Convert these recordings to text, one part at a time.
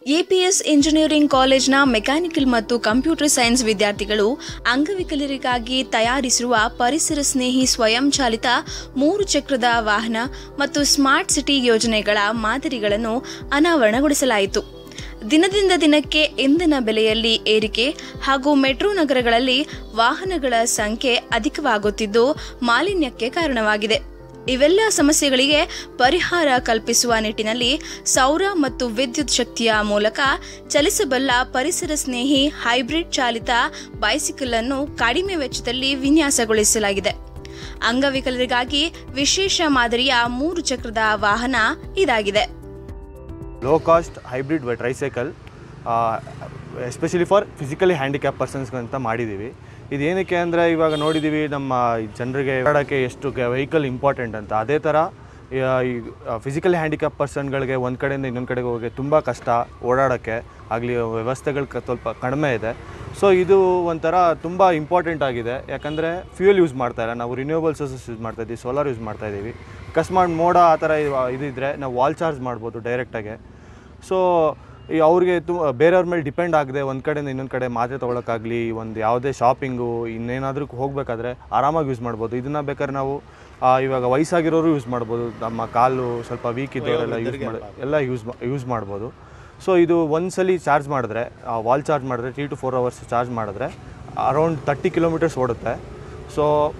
APS engineering ಕಾಲೇಜ್ನ mechanical ಮತ್ತು computer science ವಿದ್ಯಾರ್ಥಿಗಳು ಅಂಗವಿಕಲರಿಗಾಗಿ ತಯಾರಿಸಿರುವ ಪರಿಸರ ಸ್ನೇಹಿ ಸ್ವಯಂಚಾಲಿತ ಮೂರು ಚಕ್ರದ ವಾಹನ ಮತ್ತು ಸ್ಮಾರ್ಟ್ ಸಿಟಿ ಯೋಜನೆಗಳ ಮಾದರಿಗಳನ್ನು ಅನಾವರಣಗೊಳಿಸಲಾಯಿತು ದಿನದಿಂದ ದಿನಕ್ಕೆ ಇಂಧನ ಬೆಲೆಯಲ್ಲಿ ಏರಿಕೆ ಹಾಗೂ ಮೆಟ್ರೋ ನಗರಗಳಲ್ಲಿ ವಾಹನಗಳ ಸಂಖ್ಯೆ ಅಧಿಕವಾಗುತ್ತಿದ್ದು ಮಾಲಿನ್ಯಕ್ಕೆ ಕಾರಣವಾಗಿದೆ ಇವೆಲ್ಲ ಸಮಸ್ಯೆಗಳಿಗೆ ಪರಿಹಾರ ಕಲ್ಪಿಸುವ ನಿಟ್ಟಿನಲ್ಲಿ ಸೌರ ಮತ್ತು ವಿದ್ಯುತ್ ಶಕ್ತಿಯ ಮೂಲಕ ಚಲಿಸಬಲ್ಲ ಪರಿಸರ ಸ್ನೇಹಿ ಹೈಬ್ರಿಡ್ ಚಾಲಿತ ಬೈಸಿಕಲ್ ಅನ್ನು ಕಡಿಮೆ ವೆಚ್ಚದಲ್ಲಿ ವಿನ್ಯಾಸಗೊಳಿಸಲಾಗಿದೆ ಅಂಗವಿಕಲರಿಗಾಗಿ ವಿಶೇಷ ಮಾದರಿಯ ಮೂರು ಚಕ್ರದ ವಾಹನ ಇದಾಗಿದೆ low cost hybrid tricycle especially for physically handicap ಪರ್ಸನ್ಸ್ಗೆ ಅಂತ ಮಾಡಿದ್ದೀವಿ ಇದು ಏನಕ್ಕೆ ಅಂದರೆ ಇವಾಗ ನೋಡಿದ್ದೀವಿ ನಮ್ಮ ಜನರಿಗೆ ಓಡಾಡೋಕ್ಕೆ ಎಷ್ಟು ವೆಹಿಕಲ್ ಇಂಪಾರ್ಟೆಂಟ್ ಅಂತ ಅದೇ ಥರ ಈ ಫಿಸಿಕಲಿ ಹ್ಯಾಂಡಿಕ್ಯಾಪ್ ಪರ್ಸನ್ಗಳಿಗೆ ಒಂದು ಕಡೆಯಿಂದ ಇನ್ನೊಂದು ಕಡೆಗೆ ಹೋಗಿ ತುಂಬ ಕಷ್ಟ ಓಡಾಡೋಕ್ಕೆ ಆಗಲಿ ವ್ಯವಸ್ಥೆಗಳು ಕ- ಸ್ವಲ್ಪ ಕಡಿಮೆ ಇದೆ ಸೊ ಇದು ಒಂಥರ ತುಂಬ ಇಂಪಾರ್ಟೆಂಟ್ ಆಗಿದೆ ಯಾಕಂದರೆ ಫ್ಯೂಯಲ್ ಯೂಸ್ ಮಾಡ್ತಾ ಇಲ್ಲ ನಾವು ರಿನ್ಯೂವಬಲ್ ಸೋರ್ಸಸ್ ಯೂಸ್ ಮಾಡ್ತಾ ಇದ್ದೀವಿ ಸೋಲಾರ್ ಯೂಸ್ ಮಾಡ್ತಾ ಇದ್ದೀವಿ ಅಕಸ್ಮಾತ್ ಮೋಡ ಆ ಥರ ಇವ- ಇದಿದ್ರೆ ನಾವು ವಾಲ್ ಚಾರ್ಜ್ ಮಾಡ್ಬೋದು ಡೈರೆಕ್ಟಾಗೆ ಸೊ ಈ ಅವ್ರಿಗೆ ತು ಬೇರೆಯವ್ರ ಮೇಲೆ ಡಿಪೆಂಡ್ ಆಗದೆ ಒಂದು ಕಡೆಯಿಂದ ಇನ್ನೊಂದು ಕಡೆ ಮಾತ್ರೆ ತೊಗೊಳಕ್ಕಾಗಲಿ ಒಂದು ಯಾವುದೇ ಶಾಪಿಂಗು ಇನ್ನೇನಾದರೂ ಹೋಗಬೇಕಾದ್ರೆ ಆರಾಮಾಗಿ ಯೂಸ್ ಮಾಡ್ಬೋದು ಇದನ್ನು ಬೇಕಾದ್ರೆ ನಾವು ಆ, ಇವಾಗ ವಯಸ್ಸಾಗಿರೋರು ಯೂಸ್ ಮಾಡ್ಬೋದು ನಮ್ಮ ಕಾಲು ಸ್ವಲ್ಪ ವೀಕ್ ಇದ್ದವರೆಲ್ಲ ಯೂಸ್ ಮಾಡಿ ಎಲ್ಲ ಯೂಸ್ ಯೂಸ್ ಮಾಡ್ಬೋದು ಸೊ ಇದು ಒಂದ್ಸಲಿ ಚಾರ್ಜ್ ಮಾಡಿದ್ರೆ ವಾಲ್ ಚಾರ್ಜ್ ಮಾಡಿದ್ರೆ three to four hours charge ಮಾಡಿದ್ರೆ ಅರೌಂಡ್ ತರ್ಟಿ ಕಿಲೋಮೀಟರ್ಸ್ ಓಡುತ್ತೆ ಸೊ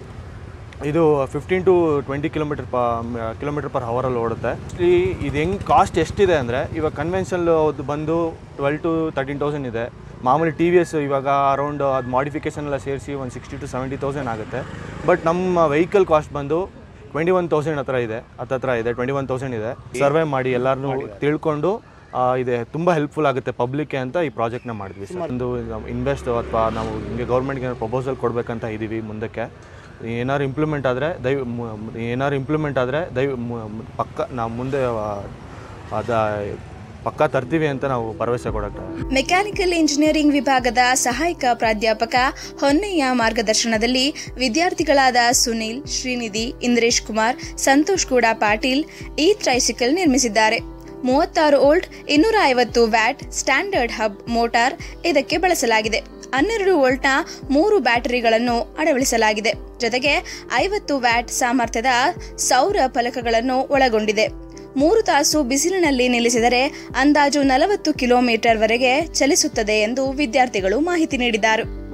ಇದು fifteen to twenty kilometre per kilometre per ಅವರಲ್ಲಿ ಓಡುತ್ತೆ ಈ ಇದು ಹೆಂಗೆ ಕಾಸ್ಟ್ ಎಷ್ಟಿದೆ ಅಂದರೆ ಇವಾಗ ಕನ್ವೆನ್ಷನಲ್ ಅದು ಬಂದು ಟ್ವೆಲ್ ಟು ತರ್ಟೀನ್ ತೌಸಂಡ್ ಇದೆ ಮಾಮೂಲಿ ಟಿ ವಿ ಎಸ್ ಇವಾಗ ಅರೌಂಡ್ ಅದು ಮಾಡಿಫಿಕೇಷನ್ ಎಲ್ಲ ಸೇರಿಸಿ ಒಂದು ಸಿಕ್ಸ್ಟಿ ಟು ಸೆವೆಂಟಿ ತೌಸಂಡ್ ಆಗುತ್ತೆ ಬಟ್ ನಮ್ಮ ವೆಹಿಕಲ್ ಕಾಸ್ಟ್ ಬಂದು ಟ್ವೆಂಟಿ ಒನ್ ತೌಸಂಡ್ ಹತ್ರ ಇದೆ ಹತ್ತತ್ರ ಇದೆ ಟ್ವೆಂಟಿ ಒನ್ ತೌಸಂಡ್ ಇದೆ ಸರ್ವೆ ಮಾಡಿ ಎಲ್ಲರನ್ನೂ ತಿಳ್ಕೊಂಡು ಆ, ಇದೆ ತುಂಬ ಹೆಲ್ಪ್ಫುಲ್ ಆಗುತ್ತೆ ಪಬ್ಲಿಕ್ಗೆ ಅಂತ ಈ ಪ್ರಾಜೆಕ್ಟ್ನ ಮಾಡಿದ್ವಿ ಸರ್ ಒಂದು ಇನ್ವೆಸ್ಟ್ ಅಥವಾ ನಾವು ಹಿಂಗೆ ಗೌರ್ಮೆಂಟ್ಗೆ ಪ್ರಪೋಸಲ್ ಕೊಡಬೇಕಂತ ಇದ್ದೀವಿ ಮುಂದಕ್ಕೆ ಏನಾದ್ರು ಇಂಪ್ಲಿಮೆಂಟ್ ಆದರೆ ದಯ ಏನಾದ್ರು ಇಂಪ್ಲಿಮೆಂಟ್ ಆದರೆ ದಯ ಮು- ಪಕ್ಕ ನಾವು ಮುಂದೆ ಆ, ಅದ ಪಕ್ಕ ತರ್ತೀವಿ ಅಂತ ನಾವು ಭರವಸೆ ಕೊಡೋಕ್ಕೆ ಮೆಕ್ಯಾನಿಕಲ್ ಇಂಜಿನಿಯರಿಂಗ್ ವಿಭಾಗದ ಸಹಾಯಕ ಪ್ರಾಧ್ಯಾಪಕ ಹೊನ್ನಯ್ಯ ಮಾರ್ಗದರ್ಶನದಲ್ಲಿ ವಿದ್ಯಾರ್ಥಿಗಳಾದ ಸುನಿಲ್ ಶ್ರೀನಿಧಿ ಇಂದ್ರೇಶ್ ಕುಮಾರ್ ಸಂತೋಷ್ ಗೌಡ ಪಾಟೀಲ್ ಈ ಟ್ರೈಸಿಕಲ್ ನಿರ್ಮಿಸಿದ್ದಾರೆ ಮೂವತ್ತಾರು ವೋಲ್ಟ್ ಇನ್ನೂರ ಐವತ್ತು ವ್ಯಾಟ್ ಸ್ಟ್ಯಾಂಡರ್ಡ್ ಹಬ್ ಮೋಟಾರ್ ಇದಕ್ಕೆ ಬಳಸಲಾಗಿದೆ ಹನ್ನೆರಡು ವೋಲ್ಟ್ನ ಮೂರು ಬ್ಯಾಟರಿಗಳನ್ನು ಅಳವಡಿಸಲಾಗಿದೆ ಜೊತೆಗೆ ಐವತ್ತು ವ್ಯಾಟ್ ಸಾಮರ್ಥ್ಯದ ಸೌರ ಫಲಕಗಳನ್ನು ಒಳಗೊಂಡಿದೆ ಮೂರು ತಾಸು ಬಿಸಿಲಿನಲ್ಲಿ ನಿಲ್ಲಿಸಿದರೆ ಅಂದಾಜು ನಲವತ್ತು ಕಿಲೋಮೀಟರ್ ವರೆಗೆ ಚಲಿಸುತ್ತದೆ ಎಂದು ವಿದ್ಯಾರ್ಥಿಗಳು ಮಾಹಿತಿ ನೀಡಿದ್ದಾರೆ